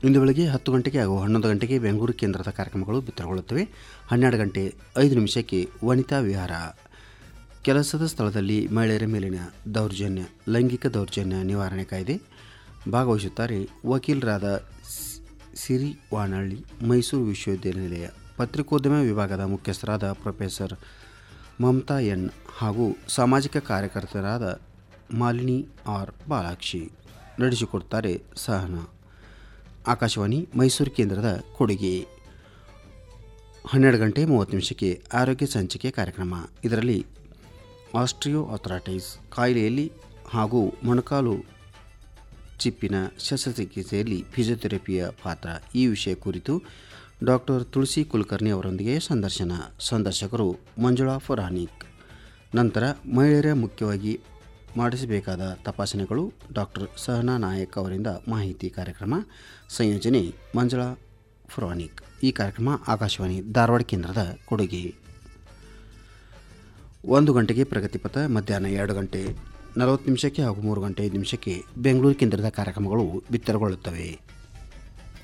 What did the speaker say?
ಇಂದು ಬೆಳಗ್ಗೆ ಹತ್ತು ಗಂಟೆಗೆ ಹಾಗೂ ಹನ್ನೊಂದು ಗಂಟೆಗೆ ಬೆಂಗಳೂರು ಕೇಂದ್ರದ ಕಾರ್ಯಕ್ರಮಗಳು ಬಿತ್ತರಗೊಳ್ಳುತ್ತವೆ ಹನ್ನೆರಡು ಗಂಟೆ ಐದು ನಿಮಿಷಕ್ಕೆ ವನಿತಾ ವಿಹಾರ ಕೆಲಸದ ಸ್ಥಳದಲ್ಲಿ ಮಹಿಳೆಯರ ಮೇಲಿನ ದೌರ್ಜನ್ಯ ಲೈಂಗಿಕ ದೌರ್ಜನ್ಯ ನಿವಾರಣೆ ಕಾಯ್ದೆ ಭಾಗವಹಿಸುತ್ತಾರೆ ವಕೀಲರಾದ ಸ್- ಸಿರಿ ವಾನಹಳ್ಳಿ ಮೈಸೂರು ವಿಶ್ವವಿದ್ಯಾನಿಲಯ ಪತ್ರಿಕೋದ್ಯಮ ವಿಭಾಗದ ಮುಖ್ಯಸ್ಥರಾದ ಪ್ರೊಫೆಸರ್ ಮಮತಾ ಎನ್ ಹಾಗೂ ಸಾಮಾಜಿಕ ಕಾರ್ಯಕರ್ತರಾದ ಮಾಲಿನಿ ಆರ್ ಬಾಲಾಕ್ಷಿ ನಡೆಸಿಕೊಡ್ತಾರೆ ಸಹನಾ ಆಕಾಶವಾಣಿ ಮೈಸೂರು ಕೇಂದ್ರದ ಕೊಡುಗೆ ಹನ್ನೆರಡು ಗಂಟೆ ಮೂವತ್ತು ನಿಮಿಷಕ್ಕೆ ಆರೋಗ್ಯ ಸಂಚಿಕೆ ಕಾರ್ಯಕ್ರಮ ಇದರಲ್ಲಿ ಆಸ್ಟ್ರಿಯೋ ಅಥ್ರಾಟೈಸ್ ಕಾಯಿಲೆಯಲ್ಲಿ ಹಾಗೂ ಮೊಣಕಾಲು ಚಿಪ್ಪಿನ ಶಸ್ತ್ರಚಿಕಿತ್ಸೆಯಲ್ಲಿ ಫಿಸಿಯೋಥೆರಪಿಯ ಪಾತ್ರ ಈ ವಿಷಯ ಕುರಿತು ಡಾಕ್ಟರ್ ತುಳಸಿ ಕುಲಕರ್ಣಿ ಅವರೊಂದಿಗೆ ಸಂದರ್ಶನ ಸಂದರ್ಶಕರು ಮಂಜುಳಾ ಫೊರಾನಿಕ್ ನಂತರ ಮಹಿಳೆಯರ ಮುಖ್ಯವಾಗಿ ಮಾಡಿಸಬೇಕಾದ ತಪಾಸಣೆಗಳು ಡಾಕ್ಟರ್ ಸಹನಾ ನಾಯಕ್ ಅವರಿಂದ ಮಾಹಿತಿ ಕಾರ್ಯಕ್ರಮ ಸಂಯೋಜನೆ ಮಂಜುಳಾ ಫೊರಾನಿಕ್ ಈ ಕಾರ್ಯಕ್ರಮ ಆಕಾಶವಾಣಿ ಧಾರವಾಡ ಕೇಂದ್ರದ ಕೊಡುಗೆ ಒಂದು ಗಂಟೆಗೆ ಪ್ರಗತಿಪಥ ಮಧ್ಯಾಹ್ನ ಎರಡು ಗಂಟೆ ನಲವತ್ತು ನಿಮಿಷಕ್ಕೆ ಹಾಗೂ ಮೂರು ಗಂಟೆ ಐದು ನಿಮಿಷಕ್ಕೆ ಬೆಂಗಳೂರು ಕೇಂದ್ರದ ಕಾರ್ಯಕ್ರಮಗಳು ಬಿತ್ತರಗೊಳ್ಳುತ್ತವೆ